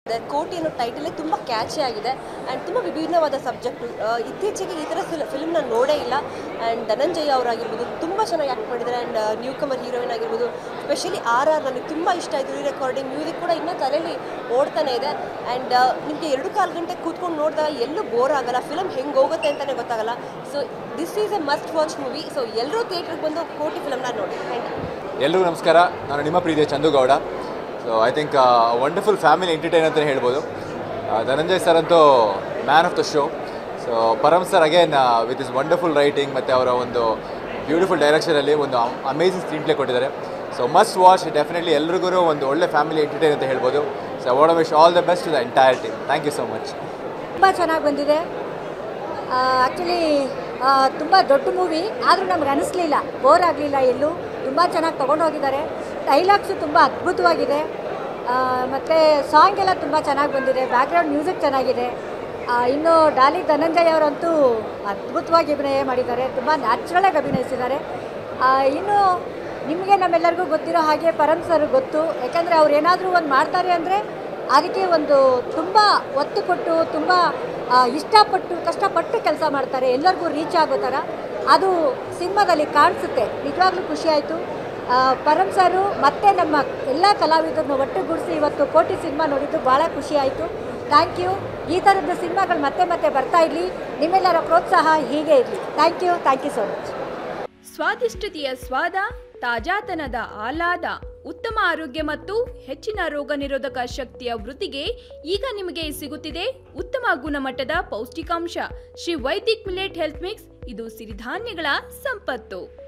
ಕೋಟಿ ಅನ್ನೋ ಟೈಟಲೇ ತುಂಬ ಕ್ಯಾಚಿ ಆಗಿದೆ ಆ್ಯಂಡ್ ತುಂಬ ವಿಭಿನ್ನವಾದ ಸಬ್ಜೆಕ್ಟು ಇತ್ತೀಚೆಗೆ ಈ ಥರ ಫಿಲ್ ಫಿಲ್ಮ್ನ ನೋಡೇ ಇಲ್ಲ ಆ್ಯಂಡ್ ಧನಂಜಯ್ ಅವರಾಗಿರ್ಬೋದು ತುಂಬ ಚೆನ್ನಾಗಿ ಆ್ಯಕ್ಟ್ ಮಾಡಿದ್ದಾರೆ ಆ್ಯಂಡ್ ನ್ಯೂ ಕಮರ್ ಹೀರೋಯಿನ್ ಆಗಿರ್ಬೋದು ಸ್ಪೆಷಲಿ ಆರ್ ಆರ್ ನನಗೆ ತುಂಬ ಇಷ್ಟ ಆಯಿತು ಈ ರೆಕಾರ್ಡಿಂಗ್ ಮ್ಯೂಸಿಕ್ ಕೂಡ ಇನ್ನೂ ತಲೆಯಲ್ಲಿ ಓಡ್ತಾನೆ ಇದೆ ಆ್ಯಂಡ್ ನಿಮಗೆ ಎರಡು ಕಾಲು ಗಂಟೆ ಕೂತ್ಕೊಂಡು ನೋಡಿದಾಗ ಎಲ್ಲೂ ಬೋರ್ ಆಗಲ್ಲ ಫಿಲಮ್ ಹೆಂಗೆ ಹೋಗುತ್ತೆ ಅಂತಲೇ ಗೊತ್ತಾಗಲ್ಲ so this is a must watch movie so ಎಲ್ಲರೂ ಥಿಯೇಟ್ರಿಗೆ ಬಂದು ಕೋಟಿ ಫಿಲಮ್ನ ನೋಡಿ ಥ್ಯಾಂಕ್ ಯು ಎಲ್ರಿಗೂ ನಮಸ್ಕಾರ ನಾನು ನಿಮ್ಮ ಪ್ರೀತಿಯ Chandu Gowda so I think wonderful family entertain ಅಂತಲೇ ಹೇಳ್ಬೋದು ಆ, ಧನಂಜಯ್ ಸರ್ ಅಂತೂ man of the show so Param sir again with is wonderful writing ಮತ್ತು ಅವರ ಒಂದು ಬ್ಯೂಟಿಫುಲ್ ಡೈರೆಕ್ಷನಲ್ಲಿ ಒಂದು ಅಮೇಝಿಂಗ್ ಸ್ಕ್ರೀನ್ ಪ್ಲೇ ಕೊಟ್ಟಿದ್ದಾರೆ ಸೊ ಮಸ್ಟ್ ವಾಚ್ ಡೆಫಿನೆಟ್ಲಿ ಎಲ್ರಿಗೂ ಒಂದು ಒಳ್ಳೆ ಫ್ಯಾಮಿಲಿ ಎಂಟರ್ಟೈನ್ ಅಂತ ಹೇಳ್ಬೋದು so I want wish all the best to the entire team thank you so much ತುಂಬ ಚೆನ್ನಾಗಿ ಬಂದಿದೆ ಆ್ಯಕ್ಚುಲಿ ತುಂಬ ದೊಡ್ಡ ಮೂವಿ ಆದರೂ ನಮ್ಗೆ ಅನಿಸ್ಲಿಲ್ಲ ಬೋರ್ ಆಗಲಿಲ್ಲ ಎಲ್ಲೂ ತುಂಬ ಚೆನ್ನಾಗಿ ತೊಗೊಂಡು ಹೋಗಿದ್ದಾರೆ ಡೈಲಾಗ್ಸು ತುಂಬ ಅದ್ಭುತವಾಗಿದೆ ಮತ್ತು ಸಾಂಗ್ ಎಲ್ಲ ತುಂಬ ಚೆನ್ನಾಗಿ ಬಂದಿದೆ ಬ್ಯಾಕ್ಗ್ರೌಂಡ್ ಮ್ಯೂಸಿಕ್ ಚೆನ್ನಾಗಿದೆ ಆ, ಇನ್ನು ಡಾಲಿ ಧನಂಜಯ್ ಅವರಂತೂ ಅದ್ಭುತವಾಗಿ ಅಭಿನಯ ಮಾಡಿದ್ದಾರೆ ತುಂಬ ನ್ಯಾಚುರಲಾಗಿ ಅಭಿನಯಿಸಿದ್ದಾರೆ ಆ, ಇನ್ನು ನಿಮಗೆ ನಮ್ಮೆಲ್ಲರಿಗೂ ಗೊತ್ತಿರೋ ಹಾಗೆ ಪರಮ್ ಸರ್ ಗೊತ್ತು ಯಾಕಂದರೆ ಅವ್ರು ಏನಾದರೂ ಒಂದು ಮಾಡ್ತಾರೆ ಅಂದರೆ ಅದಕ್ಕೆ ಒಂದು ತುಂಬ ಒತ್ತು ಕೊಟ್ಟು ತುಂಬ ಆ, ಇಷ್ಟಪಟ್ಟು ಕಷ್ಟಪಟ್ಟು ಕೆಲಸ ಮಾಡ್ತಾರೆ ಎಲ್ಲರಿಗೂ ರೀಚ್ ಆಗೋ ಥರ ಅದು ಸಿನಿಮಾದಲ್ಲಿ ಕಾಣಿಸುತ್ತೆ ನಿಜವಾಗ್ಲೂ ಖುಷಿ ಆಯಿತು ಪರಮ್ ಸರು ಮತ್ತೆ ನಮ್ಮ ಎಲ್ಲ ಕಲಾವಿದರನ್ನು ಒಟ್ಟುಗೂಡಿಸಿ ಇವತ್ತು ಕೋಟಿ ಸಿನಿಮಾ ನೋಡಿದ್ದು ಭಾಳ ಖುಷಿ ಆಯಿತು ಥ್ಯಾಂಕ್ ಯು ಈ ಥರದ ಸಿನಿಮಾಗಳು ಮತ್ತೆ ಮತ್ತೆ ಬರ್ತಾ ಇರಲಿ ನಿಮ್ಮೆಲ್ಲರ ಪ್ರೋತ್ಸಾಹ ಹೀಗೆ ಇರಲಿ thank you thank you so much ಸ್ವಾದಿಷ್ಟತೆಯ ಸ್ವಾದ ತಾಜಾತನದ ಆಹ್ಲಾದ ಉತ್ತಮ ಆರೋಗ್ಯ ಮತ್ತು ಹೆಚ್ಚಿನ ರೋಗ ನಿರೋಧಕ ಶಕ್ತಿಯ ವೃತ್ತಿಗೆ ಈಗ ನಿಮಗೆ ಸಿಗುತ್ತಿದೆ ಉತ್ತಮ ಗುಣಮಟ್ಟದ ಪೌಷ್ಟಿಕಾಂಶ Shri Vaidik millet health mix ಇದು ಸಿರಿಧಾನ್ಯಗಳ ಸಂಪತ್ತು